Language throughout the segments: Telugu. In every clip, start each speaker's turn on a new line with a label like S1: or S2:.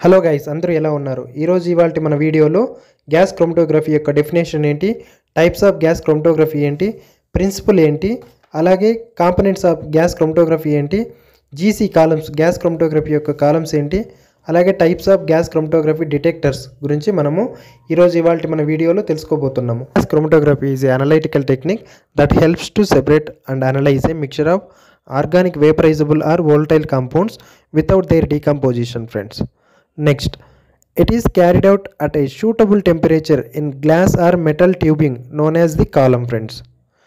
S1: హలో గైస్ అందరూ ఎలా ఉన్నారు ఈరోజు ఇవాళ మన వీడియోలో గ్యాస్ క్రోమటోగ్రఫీ యొక్క డెఫినేషన్ ఏంటి టైప్స్ ఆఫ్ గ్యాస్ క్రోమటోగ్రఫీ ఏంటి ప్రిన్సిపల్ ఏంటి అలాగే కాంపనెంట్స్ ఆఫ్ గ్యాస్ క్రోమటోగ్రఫీ ఏంటి జీసీ కాలమ్స్ గ్యాస్ క్రోమటోగ్రఫీ యొక్క కాలమ్స్ ఏంటి అలాగే types of gas chromatography detectors గురించి మనము ఈరోజు ఇవాళ మన వీడియోలో తెలుసుకోబోతున్నాము gas chromatography is a analytical technique that helps to separate and analyse a mixture of organic vaporisable or volatile compounds without their decomposition friends next it is carried out at a suitable temperature in glass or metal tubing known as the column friends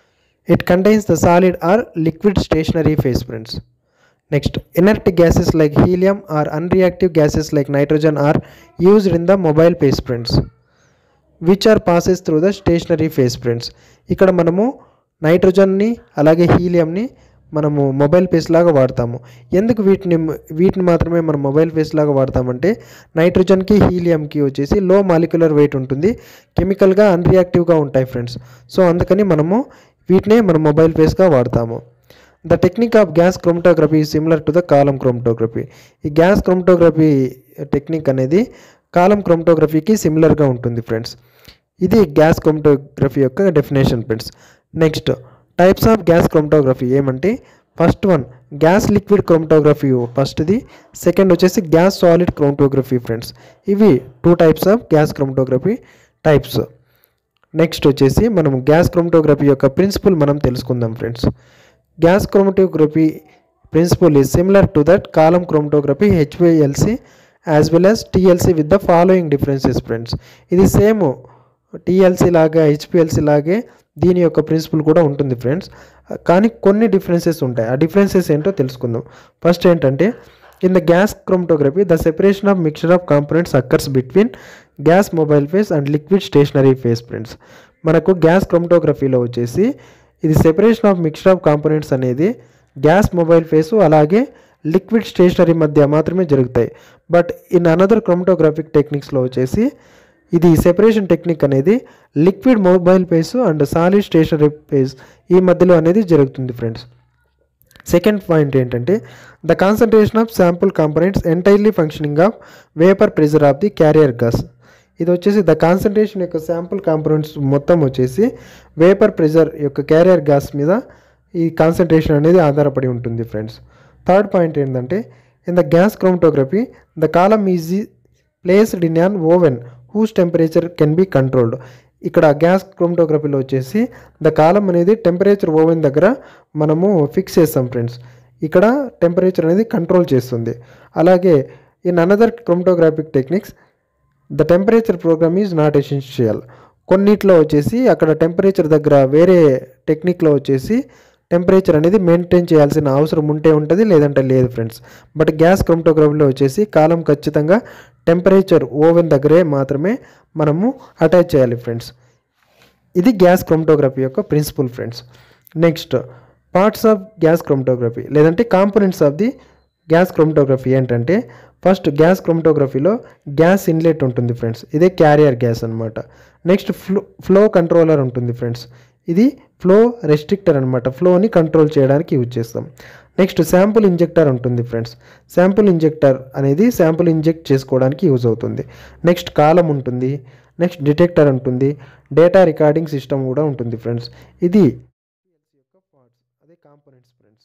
S1: it contains the solid or liquid stationary phase friends next inert gases like helium or unreactive gases like nitrogen are used in the mobile phase friends which are passes through the stationary phase friends ఇక్కడ మనము నైట్రోజన్ని అలాగే హీలియంని మనము మొబైల్ ఫేస్ లాగా వాడతాము ఎందుకు వీటిని వీటిని మాత్రమే మనం మొబైల్ ఫేస్ లాగా వాడతామంటే నైట్రోజన్కి హీలియంకి వచ్చేసి లో మాలిక్యులర్ వెయిట్ ఉంటుంది కెమికల్గా అన్రియాక్టివ్గా ఉంటాయి ఫ్రెండ్స్ సో అందుకని మనము వీటినే మనం మొబైల్ ఫేస్గా వాడతాము the technique of gas chromatography similar to the column chromatography ఈ గ్యాస్ క్రోమటోగ్రఫీ టెక్నిక్ అనేది కాలం క్రోమటోగ్రఫీకి సిమిలర్గా ఉంటుంది ఫ్రెండ్స్ ఇది గ్యాస్ క్రోమటోగ్రఫీ యొక్క definition friends next types of gas chromatography ఏమంటే first one gas liquid chromatography ఫస్ట్ది సెకండ్ వచ్చేసి గ్యాస్ సాలిడ్ క్రోమటోగ్రఫీ ఫ్రెండ్స్ ఇవి two types of gas chromatography types next వచ్చేసి మనం గ్యాస్ క్రోమటోగ్రఫీ యొక్క ప్రిన్సిపల్ మనం తెలుసుకుందాం friends gas chromatography principle is similar to that column chromatography HPLC as well as TLC with the following differences friends ఇది సేమ్ టీఎల్సీ లాగా హెచ్పిఎల్సీ లాగే దీని యొక్క ప్రిన్సిపల్ కూడా ఉంటుంది ఫ్రెండ్స్ కానీ కొన్ని డిఫరెన్సెస్ ఉంటాయి ఆ డిఫరెన్సెస్ ఏంటో తెలుసుకుందాం ఫస్ట్ ఏంటంటే in the gas chromatography the separation of mixture of components occurs between gas mobile phase and liquid stationary phase friends మనకు గ్యాస్ క్రోమటోగ్రఫీలో వచ్చేసి ఇది separation of mixture of components అనేది గ్యాస్ మొబైల్ ఫేసు అలాగే లిక్విడ్ స్టేషనరీ మధ్య మాత్రమే జరుగుతాయి బట్ ఇన్ అనదర్ క్రోమటోగ్రాఫిక్ టెక్నిక్స్లో వచ్చేసి ఇది సెపరేషన్ టెక్నిక్ అనేది liquid mobile phase and solid stationary phase ఈ మధ్యలో అనేది జరుగుతుంది ఫ్రెండ్స్ సెకండ్ పాయింట్ ఏంటంటే the concentration of sample components entirely functioning of vapour pressure of the carrier gas ఇది వచ్చేసి ద కాన్సన్ట్రేషన్ యొక్క శాంపుల్ కాంపనెంట్స్ మొత్తం వచ్చేసి వేపర్ ప్రెజర్ యొక్క క్యారియర్ గ్యాస్ మీద ఈ కాన్సన్ట్రేషన్ అనేది ఆధారపడి ఉంటుంది ఫ్రెండ్స్ థర్డ్ పాయింట్ ఏంటంటే in the gas chromatography the column is placed in an oven whose temperature can be controlled ఇక్కడ గ్యాస్ క్రోమటోగ్రఫీలో వచ్చేసి ద కాలం అనేది టెంపరేచర్ ఓవెన్ దగ్గర మనము ఫిక్స్ చేస్తాం ఫ్రెండ్స్ ఇక్కడ టెంపరేచర్ అనేది కంట్రోల్ చేస్తుంది అలాగే in another chromatographic techniques the temperature program is not essential కొన్నిట్లో వచ్చేసి అక్కడ టెంపరేచర్ దగ్గర వేరే టెక్నిక్లో వచ్చేసి టెంపరేచర్ అనేది మెయింటైన్ చేయాల్సిన అవసరం ఉంటే ఉంటుంది లేదంటే లేదు ఫ్రెండ్స్ బట్ గ్యాస్ క్రోమటోగ్రఫీలో వచ్చేసి కాలం ఖచ్చితంగా టెంపరేచర్ ఓవెన్ దగ్గరే మాత్రమే మనము అటాచ్ చేయాలి ఫ్రెండ్స్ ఇది గ్యాస్ క్రోమటోగ్రఫీ యొక్క principle friends next parts of gas chromatography లేదంటే components of the gas chromatography ఏంటంటే ఫస్ట్ గ్యాస్ క్రోమటోగ్రఫీలో గ్యాస్ ఇన్లెట్ ఉంటుంది ఫ్రెండ్స్ ఇదే క్యారియర్ గ్యాస్ అనమాట నెక్స్ట్ ఫ్లో ఫ్లో కంట్రోలర్ ఉంటుంది ఫ్రెండ్స్ ఇది ఫ్లో రెస్ట్రిక్టర్ అనమాట ఫ్లోని కంట్రోల్ చేయడానికి యూజ్ చేస్తాం నెక్స్ట్ శాంపుల్ ఇంజెక్టర్ ఉంటుంది ఫ్రెండ్స్ శాంపుల్ ఇంజెక్టర్ అనేది శాంపుల్ ఇంజెక్ట్ చేసుకోవడానికి యూజ్ అవుతుంది నెక్స్ట్ కాలం ఉంటుంది నెక్స్ట్ డిటెక్టర్ ఉంటుంది డేటా రికార్డింగ్ సిస్టమ్ కూడా ఉంటుంది ఫ్రెండ్స్ ఇది యొక్క పార్ట్స్ అదే కాంపోనెంట్స్ ఫ్రెండ్స్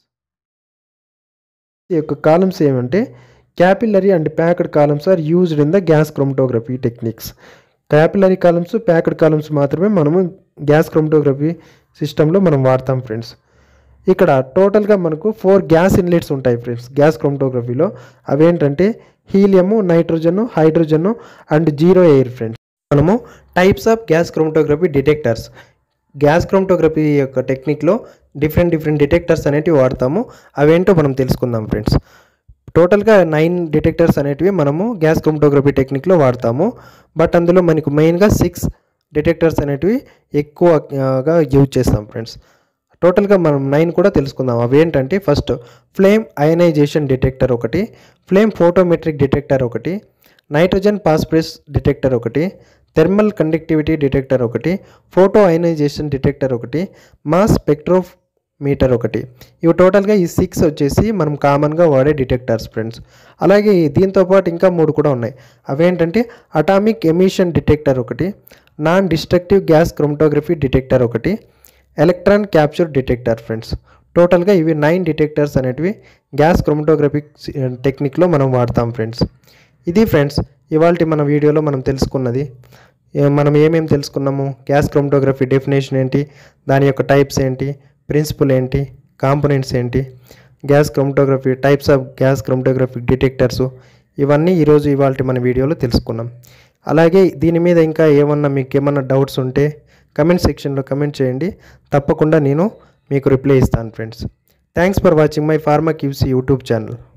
S1: ఈ యొక్క కాలమ్స్ ఏమంటే capillary and packed columns are used in the gas chromatography techniques capillary columns packed columns మాత్రమే మనము గ్యాస్ క్రోమటోగ్రఫీ సిస్టంలో మనం వాడతాం ఫ్రెండ్స్ ఇక్కడ టోటల్గా మనకు ఫోర్ గ్యాస్ ఇన్లెట్స్ ఉంటాయి ఫ్రెండ్స్ గ్యాస్ క్రోమటోగ్రఫీలో అవేంటంటే helium nitrogen hydrogen and zero air friends మనము types of gas chromatography detectors gas chromatography యొక్క టెక్నిక్లో డిఫరెంట్ డిఫరెంట్ డిటెక్టర్స్ అనేటివి వాడతాము అవేంటో మనం తెలుసుకుందాం ఫ్రెండ్స్ టోటల్గా నైన్ డిటెక్టర్స్ అనేటివి మనము గ్యాస్ క్రోమటోగ్రఫీ టెక్నిక్లో వాడతాము బట్ అందులో మనకు మెయిన్గా సిక్స్ డిటెక్టర్స్ అనేటివి ఎక్కువగా యూజ్ చేస్తాం ఫ్రెండ్స్ టోటల్గా మనం నైన్ కూడా తెలుసుకుందాం అవి ఏంటంటే ఫస్ట్ ఫ్లేమ్ అయనైజేషన్ డిటెక్టర్ ఒకటి ఫ్లేమ్ ఫోటోమెట్రిక్ డిటెక్టర్ ఒకటి నైట్రోజన్ పాస్ప్రెస్ డిటెక్టర్ ఒకటి థెర్మల్ కండక్టివిటీ డిటెక్టర్ ఒకటి ఫోటో అయనైజేషన్ డిటెక్టర్ ఒకటి మాస్ స్పెక్ట్రో మీటర్ ఒకటి ఇవి టోటల్గా ఈ సిక్స్ వచ్చేసి మనం కామన్గా వాడే డిటెక్టర్స్ ఫ్రెండ్స్ అలాగే దీంతో పాటు ఇంకా మూడు కూడా ఉన్నాయి అవేంటంటే అటామిక్ ఎమిషన్ డిటెక్టర్ ఒకటి non destructive gas chromatography detector ఒకటి ఎలక్ట్రాన్ క్యాప్చర్ డిటెక్టర్ ఫ్రెండ్స్ టోటల్గా ఇవి నైన్ డిటెక్టర్స్ అనేటివి గ్యాస్ క్రోమటోగ్రఫిక్ టెక్నిక్లో మనం వాడతాం ఫ్రెండ్స్ ఇది ఫ్రెండ్స్ ఇవాళ మన వీడియోలో మనం తెలుసుకున్నది ఏ- మనం ఏమేమి తెలుసుకున్నాము గ్యాస్ క్రోమటోగ్రఫీ డెఫినేషన్ ఏంటి దాని యొక్క టైప్స్ ఏంటి ప్రిన్సిపల్ ఏంటి కాంపోనెంట్స్ ఏంటి gas chromatography types of gas chromatographic detectors ఇవన్నీ ఈరోజు ఇవాళ మన వీడియోలో తెలుసుకున్నాం అలాగే దీని మీద ఇంకా ఏమన్నా మీకు ఏమన్నా డౌట్స్ ఉంటే కమెంట్ సెక్షన్లో కమెంట్ చేయండి తప్పకుండా నేను మీకు రిప్లై ఇస్తాను friends thanks for watching my pharma QC YouTube channel